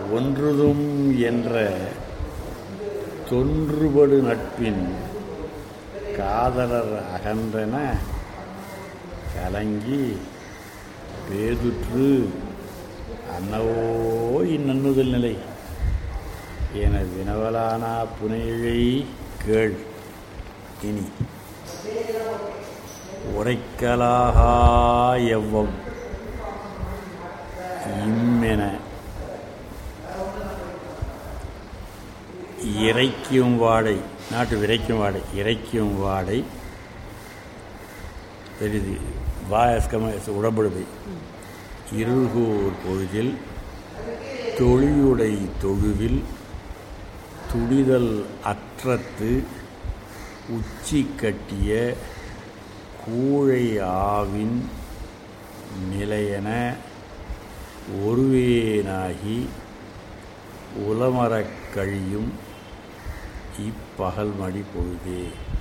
ஒன்றுதும் என்ற தொன்றுபடு நட்பின் காதலர் அகன்றன கலங்கி பேதுற்று அன்னவோ இந்நன்னுதல் நிலை என வினவலானா புனையை கேள் இனி உரைக்கலாகா எவ்வம் இம்மென இறைக்கும் வாடை நாட்டு விரைக்கும் வாடை இறைக்கும் வாடை பெரிது வாயஸ்கம உடம்புடுமை இருகூர் பொழுதில் தொழியுடை தொழுவில் துடிதல் அற்றத்து உச்சி கட்டிய கூழை ஆவின் நிலையென ஒருவேனாகி உலமரக் கழியும் இப்பகல் மடி பொழுதே